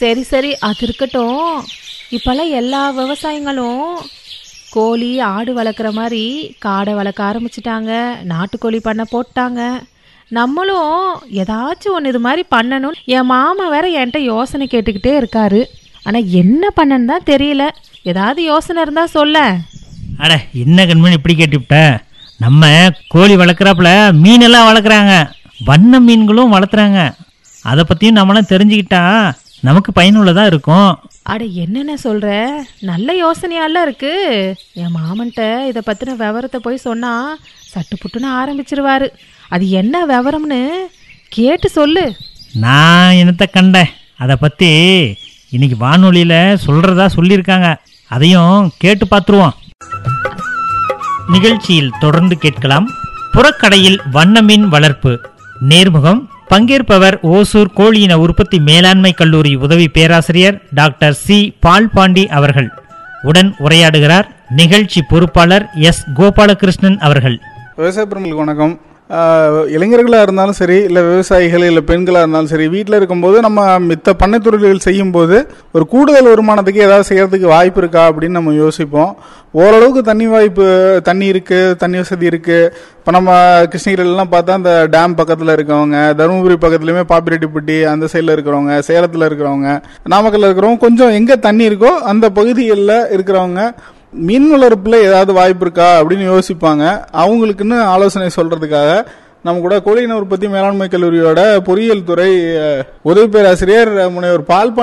சரி சரி அது இருக்கட்டும் இப்பெல்லாம் எல்லா விவசாயிங்களும் கோழி ஆடு வளர்க்குற மாதிரி காடை வளர்க்க ஆரம்பிச்சிட்டாங்க நாட்டுக்கோழி பண்ண போட்டாங்க நம்மளும் ஏதாச்சும் ஒன்று இது மாதிரி பண்ணணும் என் மாமா வேற என்கிட்ட யோசனை கேட்டுக்கிட்டே இருக்காரு ஆனால் என்ன பண்ணன்னு தான் தெரியல ஏதாவது யோசனை இருந்தா சொல்ல அட என்ன கண்மணி இப்படி கேட்டுவிட்ட நம்ம கோழி வளர்க்குறாப்புல மீனெல்லாம் வளர்க்குறாங்க வண்ண மீன்களும் வளர்த்துறாங்க அதை பற்றியும் நம்மளாம் தெரிஞ்சுக்கிட்டா நமக்கு பயனுள்ளதாக இருக்கும் அட என்னென்ன சொல்ற நல்ல யோசனையால இருக்கு என் மாமன்ட்ட இதை பத்தின விவரத்தை போய் சொன்னா சட்டு புட்டுன்னு ஆரம்பிச்சிருவாரு அது என்ன விவரம்னு கேட்டு சொல்லு நான் என்னத்தை கண்டேன் அதை பற்றி இன்னைக்கு வானொலியில் சொல்கிறதா சொல்லியிருக்காங்க அதையும் கேட்டு பார்த்துருவோம் நிகழ்ச்சியில் தொடர்ந்து கேட்கலாம் புறக்கடையில் வண்ண மீன் வளர்ப்பு நேர்முகம் பங்கேற்பவர் ஓசூர் கோழியின உற்பத்தி மேலாண்மை கல்லூரி உதவி பேராசிரியர் டாக்டர் சி பால்பாண்டி அவர்கள் உடன் உரையாடுகிறார் நிகழ்ச்சி பொறுப்பாளர் எஸ் கோபாலகிருஷ்ணன் அவர்கள் விவசாய பெருமளுக்கு வணக்கம் ஆஹ் இளைஞர்களாக இருந்தாலும் சரி இல்லை விவசாயிகள் இல்லை பெண்களாக இருந்தாலும் சரி வீட்டில் இருக்கும்போது நம்ம மித்த பண்ணை தொழில்கள் செய்யும்போது ஒரு கூடுதல் வருமானத்துக்கு ஏதாவது செய்யறதுக்கு வாய்ப்பு இருக்கா அப்படின்னு நம்ம யோசிப்போம் ஓரளவுக்கு தண்ணி வாய்ப்பு தண்ணி இருக்குது தண்ணி வசதி இருக்குது இப்போ நம்ம கிருஷ்ணகிரியிலலாம் பார்த்தா அந்த டேம் பக்கத்தில் இருக்கவங்க தருமபுரி பக்கத்துலையுமே பாப்பிரெட்டிப்பட்டி அந்த சைடில் இருக்கிறவங்க சேலத்தில் இருக்கிறவங்க நாமக்கல்ல இருக்கிறவங்க கொஞ்சம் எங்கே தண்ணி இருக்கோ அந்த பகுதிகளில் இருக்கிறவங்க மீன் வளர்ப்புல ஏதாவது வாய்ப்பு இருக்கா அப்படின்னு யோசிப்பாங்க அவங்களுக்குன்னு ஆலோசனை சொல்றதுக்காக நம்ம கூட கோழியின உற்பத்தி மேலாண்மை கல்லூரியோட பொறியியல் துறை அஹ், உதவி பேராசிரியர் முனைவர் பால்